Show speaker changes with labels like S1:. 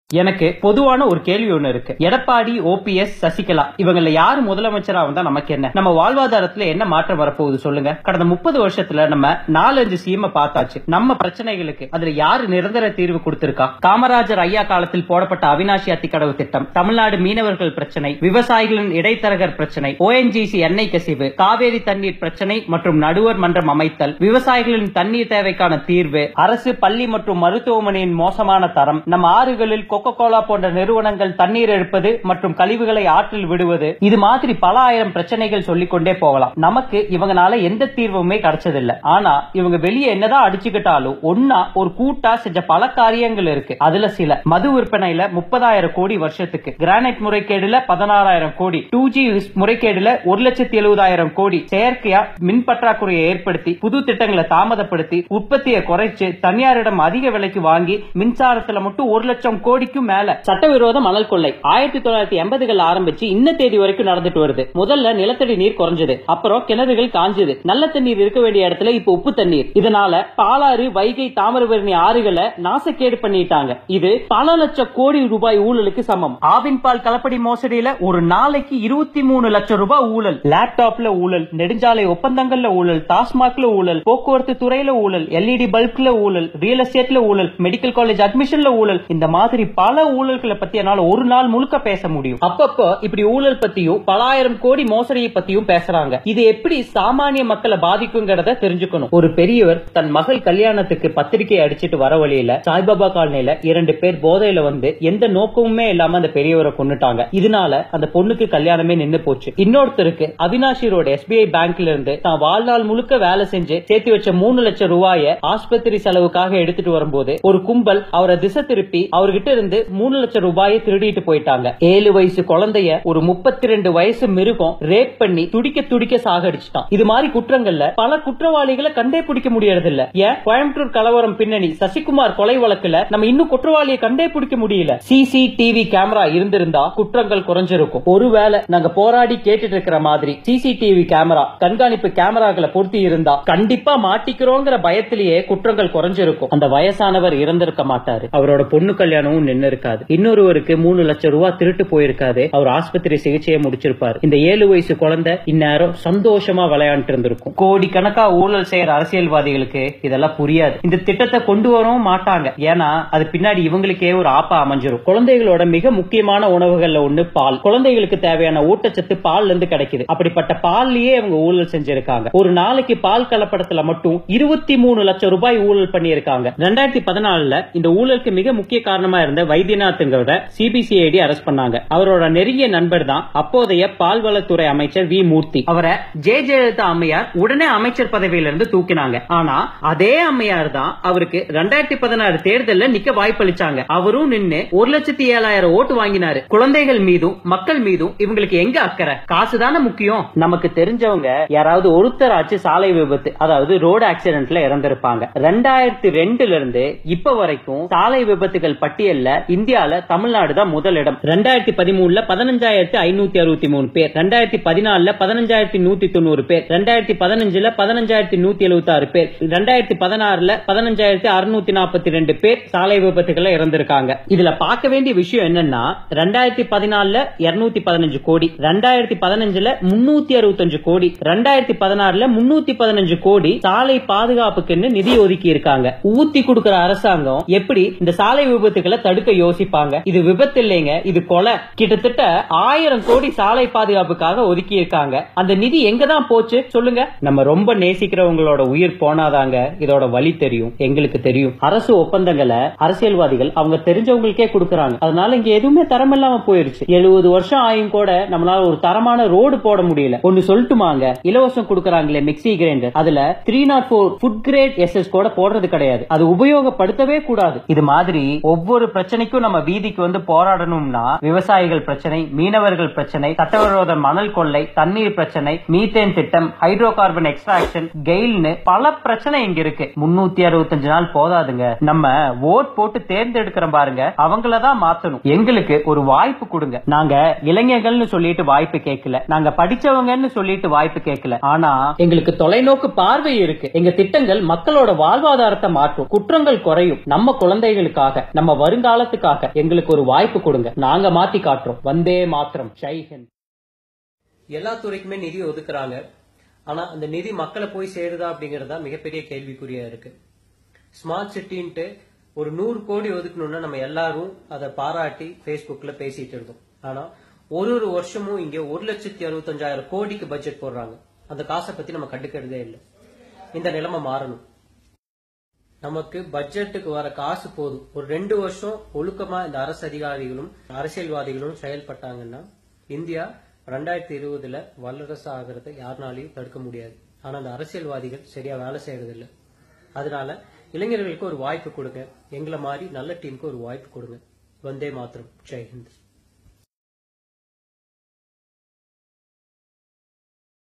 S1: எனக்கு பொதுவான ஒரு கேள்வி ஒண்ணு இருக்கு எடப்பாடி ஓபிஎஸ் சசிகலா இவங்கள யாரு முதலமைச்சரா வந்தா நமக்கு என்ன நம்ம வாழ்வாதாரத்துல என்ன மாற்றம் வரப்போகுது சொல்லுங்க கடந்த முப்பது வருஷத்துல நம்ம நாலஞ்சு சீம பார்த்தாச்சு நம்ம பிரச்சனைகளுக்கு அதுல யாரு நிரந்தர தீர்வு கொடுத்திருக்கா காமராஜர் ஐயா காலத்தில் போடப்பட்ட அவினாசி அத்திக்கடவு திட்டம் தமிழ்நாடு மீனவர்கள் பிரச்சனை விவசாயிகளின் இடைத்தரகர் பிரச்சனை ஓஎன்ஜிசி எண்ணெய் கசிவு காவேரி தண்ணீர் பிரச்சனை மற்றும் நடுவர் மன்றம் அமைத்தல் விவசாயிகளின் தண்ணீர் தேவைக்கான தீர்வு அரசு பள்ளி மற்றும் மருத்துவமனையின் மோசமான தரம் நம் ஆறுகளில் கொக்கோ கோலா போன்ற நிறுவனங்கள் தண்ணீர் எடுப்பது மற்றும் கழிவுகளை ஆற்றில் விடுவது இது மாதிரி பல ஆயிரம் பிரச்சனைகள் சொல்லிக் கொண்டே போகலாம் நமக்கு இவங்கனால எந்த தீர்வுமே கிடைச்சதில்ல ஆனா இவங்க வெளியே என்னதான் அடிச்சுக்கிட்டாலும் ஒன்னா ஒரு கூட்டா செஞ்ச பல காரியங்கள் இருக்கு அதுல சில மது விற்பனையில முப்பதாயிரம் கோடி வருஷத்துக்கு கிரானைட் முறைகேடுல பதினாறாயிரம் கோடி டூ ஜி முறைகேடுல ஒரு லட்சத்தி எழுபதாயிரம் கோடி செயற்கையா மின் பற்றாக்குறையை ஏற்படுத்தி புது திட்டங்களை தாமதப்படுத்தி உற்பத்தியை குறைச்சு தனியாரிடம் அதிக விலைக்கு வாங்கி மின்சாரத்துல மட்டும் ஒரு லட்சம் கோடிக்கும் மேல சட்டவிரோத மணல் கொள்ளை ஆயிரத்தி தொள்ளாயிரத்தி எண்பதுகள் ஆரம்பிச்சு இன்ன தேதி வரைக்கும் நடந்துட்டு வருது முதல்ல நிலத்தடி நீர் குறைஞ்சது அப்புறம் கிணறுகள் காஞ்சது நல்ல தண்ணீர் இருக்க வேண்டிய இடத்துல இப்ப உப்பு தண்ணீர் இதனால பாலாறு வைகை தாமிரபரணி ஆறுகளை நாசக்கேடு பண்ணிட்டாங்க இது பல லட்சம் கோடி ரூபாய் ஊழலுக்கு சமம் ஆவின் பால் கலப்படி மோசடியில ஒரு நாளைக்கு இருபத்தி மூணு லட்சம் ரூபாய் ஊழல் லேப்டாப்ல ஊழல் நெடுஞ்சாலை ஒப்பந்தங்கள்ல ஊழல் டாஸ்மாக்ல ஊழல் போக்குவரத்து துறையில ஊழல் எல்இடி பல்ப்ல ஊழல் ரியல் எஸ்டேட்ல ஊழல் மெடிக்கல் காலேஜ் அட்மிஷன்ல ஊழல் இந்த மாதிரி பல ஊழல்களை பத்தி என்னால ஒரு நாள் முழுக்க பேச முடியும் அப்பப்போ இப்படி ஊழல் பத்தியும் பலாயிரம் கோடி மோசடியை பத்தியும் பேசுறாங்க இது எப்படி சாமானிய மக்களை பாதிக்குங்கிறத தெரிஞ்சுக்கணும் ஒரு பெரியவர் தன் மகள் கல்யாணத்துக்கு பத்திரிகை அடிச்சிட்டு வர வழியில சாய்பாபா காலனில இரண்டு பேர் போதையில வந்து எந்த நோக்கமுமே இல்லாம அந்த பெரியவரை கொன்னுட்டாங்க இதனால அந்த பொண்ணுக்கு கல்யாணமே நின்னு போச்சு இன்னொருத்தருக்கு அவினாஷி ரோடு எஸ்பிஐ பேங்க்ல இருந்து தான் வாழ்நாள் முழுக்க வேலை செஞ்சு சேர்த்து வச்ச மூணு லட்சம் ரூபாய ஆஸ்பத்திரி செலவுக்காக எடுத்துட்டு வரும்போது ஒரு கும்பல் அவரை திசை திருப்பி அவர்கிட்ட இருந்து மூணு லட்சம் ரூபாயை திருடிட்டு போயிட்டாங்க ஏழு வயசு குழந்தைய ஒரு முப்பத்தி ரெண்டு வயசு மிருகம் ரேப் பண்ணி துடிக்க துடிக்க சாகடிச்சிட்டான் இது மாதிரி குற்றங்கள்ல பல குற்றவாளிகளை கண்டே பிடிக்க முடியறது இல்ல ஏன் கோயம்புத்தூர் கலவரம் பின்னணி சசிகுமார் கொலை வழக்குல நம்ம இன்னும் குற்றவாளியை கண்டே பிடிக்க முடியல சிசிடிவி கேமரா இருந்திருந்தா குற்றங்கள் குறைஞ்சிருக்கும் ஒருவேளை நாங்க போராடி கேட்டுட்டு இருக்கிற மாதிரி சிசிடிவி கேமரா கண்காணிப்பு கேமராக்களை பொருத்தி இருந்தா கண்டிப்பா மாட்டிக்கிறோங்கிற பயத்திலேயே குற்றங்கள் குறைஞ்சிருக்கும் அந்த வயசானவர் இறந்திருக்க மாட்டாரு அவரோட பொண்ணு கல்யாணமும் நின்னு இருக்காது இன்னொருவருக்கு மூணு லட்சம் ரூபாய் திருட்டு போயிருக்காது அவர் ஆஸ்பத்திரி சிகிச்சையை முடிச்சிருப்பாரு இந்த ஏழு வயசு குழந்தை இந்நேரம் சந்தோஷமா விளையாண்டு இருந்திருக்கும் கோடி கணக்கா ஊழல் செய்யற அரசியல்வாதிகளுக்கு இதெல்லாம் புரியாது இந்த திட்டத்தை கொண்டு வரவும் மாட்டாங்க ஏன்னா அது பின்னாடி இவங்களுக்கே ஒரு ஆப்பா அமைஞ்சிரும் குழந்தைகளோட மிக முக்கியமான உணவுகள்ல ஒண்ணு பால் குழந்தைகளுக்கு தேவையான ஊட்டச்சத்து பால்ல இருந்து கிடைக்குது அப்படிப்பட்ட பால்லயே அவங்க ஊழல் செஞ்சிருக்காங்க ஒரு நாளைக்கு பால் கலப்படத்துல மட்டும் இருபத்தி மூணு லட்சம் ரூபாய் ஊழல் பண்ணியிருக்காங்க ரெண்டாயிரத்தி பதினாலுல இந்த ஊழலுக்கு மிக முக்கிய காரணமா இருந்த வைத்தியநாத்ங்கிறத சிபிசிஐடி அரெஸ்ட் பண்ணாங்க அவரோட நெருங்கிய நண்பர் தான் அப்போதைய பால்வளத்துறை அமைச்சர் வி மூர்த்தி அவரை ஜே ஜெயலலிதா அம்மையார் உடனே அமைச்சர் பதவியிலிருந்து தூக்கினாங்க ஆனா அதே அம்மையார் தான் அவருக்கு ரெண்டாயிரத்தி பதினாறு தேர்தல்ல நிக்க வாய்ப்பளிச்சாங்க அவரும் நின்னு ஒரு லட்சத்தி ஏழாயிரம் ஓட்டு வாங்கினாரு குழந்தைகள் மீதும் மக்கள் மீதும் இவங்களுக்கு எங்க அக்கறை காசு தானே முக்கியம் நமக்கு தெரிஞ்சவங்க யாராவது ஒருத்தராச்சு சாலை விபத்து அதாவது ரோடு ஆக்சிடென்ட்ல இறந்திருப்பாங்க ரெண்டாயிரத்தி ரெண்டுல இருந்து இப்ப வரைக்கும் சாலை விபத்துகள் பட்டியல்ல இந்தியால தமிழ்நாடு தான் முதலிடம் ரெண்டாயிரத்தி பதிமூணுல பதினஞ்சாயிரத்தி ஐநூத்தி அறுபத்தி மூணு பேர் ரெண்டாயிரத்தி பதினாலுல பதினஞ்சாயிரத்தி நூத்தி தொண்ணூறு பேர் ரெண்டாயிரத்தி பதினஞ்சுல பதினஞ்சாயிரத்தி நூத்தி எழுபத்தி ஆறு பேர் ரெண்டாயிரத்தி பதினாறுல பதினஞ்சாயிரத்தி அறுநூத்தி நாற்பத்தி ரெண்டு பேர் சாலை விபத்துகள்ல இறந்திருக்காங்க இதுல பார்க்க வேண்டிய விஷயம் என்னன்னா ரெண்டாயிரத்தி பதினாலுல இருநூத்தி பதினஞ்சு கோடி ரெண்டாயிரத்தி பதினஞ்சுல முன்னூத்தி அறுபத்தஞ்சு கோடி ரெண்டாயிரத்தி பதினாறுல முன்னூத்தி பதினஞ்சு கோடி சாலை பாதுகாப்புக்குன்னு நிதி ஒதுக்கி இருக்காங்க ஊத்தி கொடுக்கிற அரசாங்கம் எப்படி இந்த சாலை விபத்துகளை தடுக்க யோசிப்பாங்க இது விபத்து இல்லைங்க இது கொலை கிட்டத்தட்ட ஆயிரம் கோடி சாலை பாதுகாப்புக்காக ஒதுக்கி இருக்காங்க அந்த நிதி எங்க தான் போச்சு சொல்லுங்க நம்ம ரொம்ப நேசிக்கிறவங்களோட உயிர் போனாதாங்க இதோட வழி தெரியும் எங்களுக்கு தெரியும் அரசு ஒப்பந்தங்களை அரசியல்வாதிகள் அவங்க தெரிஞ்சவங்களுக்கே கொடுக்கறாங்க அதனால இங்க எதுவுமே தரம் இல்லாம போயிருச்சு எழுபது வருஷம் ஆயும் கூட நம்மளால ஒரு தரமான ரோடு போட முடியல ஒன்னு சொல்லட்டுமாங்க இலவசம் கொடுக்கறாங்களே மிக்சி கிரைண்டர் அதுல three nought four food grade SS கூட போடுறது கிடையாது அது உபயோகப்படுத்தவே கூடாது இது மாதிரி ஒவ்வொரு பிரச்சனைக்கும் நம்ம வீதிக்கு வந்து போராடணும்னா விவசாயிகள் பிரச்சனை மீனவர்கள் பிரச்சனை சட்டவிரோத மணல் கொள்ளை தண்ணீர் பிரச்சனை மீத்தேன் திட்டம் ஹைட்ரோ கார்பன் எக்ஸ்ட்ராக்ஷன் கெயில்னு பல பிரச்சனை இங்க இருக்கு முன்னூத்தி அறுபத்தஞ்சு நாள் போதாதுங்க நம்ம ஓட் போட்டு தேர்ந்தெடுக்கிறோம் பாருங்க அவங்கள தான் மாத்தணும் எங்களுக்கு ஒரு வாய்ப்பு கொடுங்க நாங்க இளைஞர்கள்னு சொல்லிட்டு வாய்ப்பு கேட்கல நாங்க படிச்சவங்கன்னு சொல்லிட்டு வாய்ப்பு கேட்கல ஆனா எங்களுக்கு தொலைநோக்கு பார்வை இருக்கு எங்க திட்டங்கள் மக்களோட வாழ்வாதாரத்தை மாற்றும் குற்றங்கள் குறையும் நம்ம குழந்தைகளுக்காக நம்ம வருங்கால காலத்துக்காக எங்களுக்கு ஒரு வாய்ப்பு கொடுங்க நாங்க மாத்தி காட்டுறோம் வந்தே மாத்திரம் ஜெய் ஹிந்த் எல்லா துறைக்குமே நிதி ஒதுக்குறாங்க ஆனா அந்த நிதி மக்களை போய் சேருதா அப்படிங்கறதா மிகப்பெரிய கேள்விக்குறியா இருக்கு ஸ்மார்ட் சிட்டின்ட்டு ஒரு நூறு கோடி ஒதுக்கணும்னா நம்ம எல்லாரும் அதை பாராட்டி Facebookல பேசிட்டு இருந்தோம் ஆனா ஒரு ஒரு வருஷமும் இங்க ஒரு லட்சத்தி அறுபத்தஞ்சாயிரம் கோடிக்கு பட்ஜெட் போடுறாங்க அந்த காசை பத்தி நம்ம கண்டுக்கிறதே இல்லை இந்த நிலைமை மாறணும் நமக்கு பட்ஜெட்டுக்கு வர காசு போதும் ஒரு ரெண்டு வருஷம் ஒழுக்கமா இந்த அரசு அதிகாரிகளும் அரசியல்வாதிகளும் செயல்பட்டாங்கன்னா இந்தியா ரெண்டாயிரத்தி இருபதுல வல்லரசு ஆகிறத யாருனாலையும் தடுக்க முடியாது ஆனா அந்த அரசியல்வாதிகள் சரியா வேலை செய்யறது இல்ல அதனால இளைஞர்களுக்கு ஒரு வாய்ப்பு கொடுங்க எங்களை மாதிரி நல்ல டீமுக்கு ஒரு வாய்ப்பு கொடுங்க வந்தே மாத்திரம் ஜெய் ஹிந்த்